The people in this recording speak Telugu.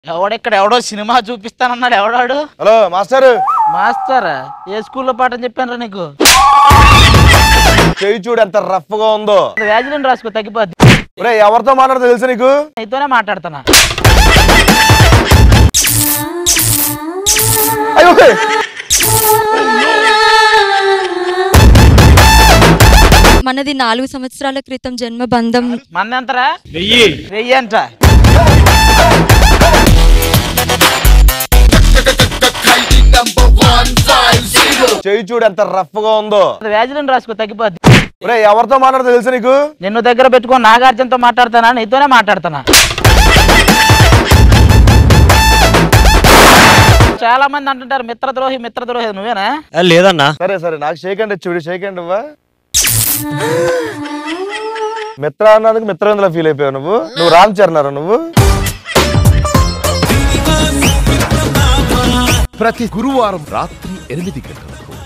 ఎవడెక్కడ ఎవడో సినిమా చూపిస్తానన్నాడు ఎవడాడు హలో మాస్టర్ మాస్టర్ ఏ స్కూల్లో పాఠం చెప్పాను నీకు చేయి చూడు ఎంత రఫ్ గా ఉందో వ్యాజిలిన్ రాసుకో తగ్గిపోద్ది ఒరే ఎవరితో మాట్లాడదో తెలుసా నీకు నీతోనే మాట్లాడుతున్నా అయ్యో మనది నాలుగు సంవత్సరాల క్రితం జన్మ బంధం మంది ఎంతరా వెయ్యి వెయ్యి అంట చేయి చూడు ఎంత రఫ్ గా ఉందో వ్యాజిలిన్ రాసుకో తగ్గిపోద్ది ఒరే ఎవరితో మాట్లాడదో తెలుసా నీకు నిన్ను దగ్గర పెట్టుకొని నాగార్జునతో మాట్లాడుతానా నీతోనే మాట్లాడుతున్నా చాలా మంది అంటుంటారు మిత్రద్రోహి మిత్రద్రోహి నువ్వేనా లేదన్నా సరే సరే నాకు షేక్ అండ్ చూడు షేక్ అండ్ ఇవ్వా మిత్ర అన్నందుకు మిత్రవేంద్రలా ఫీల్ అయిపోయావు నువ్వు నువ్వు రామ్ చరణారా నువ్వు ప్రతి గురువారం రాత్రి ఎనిమిది గంటలకు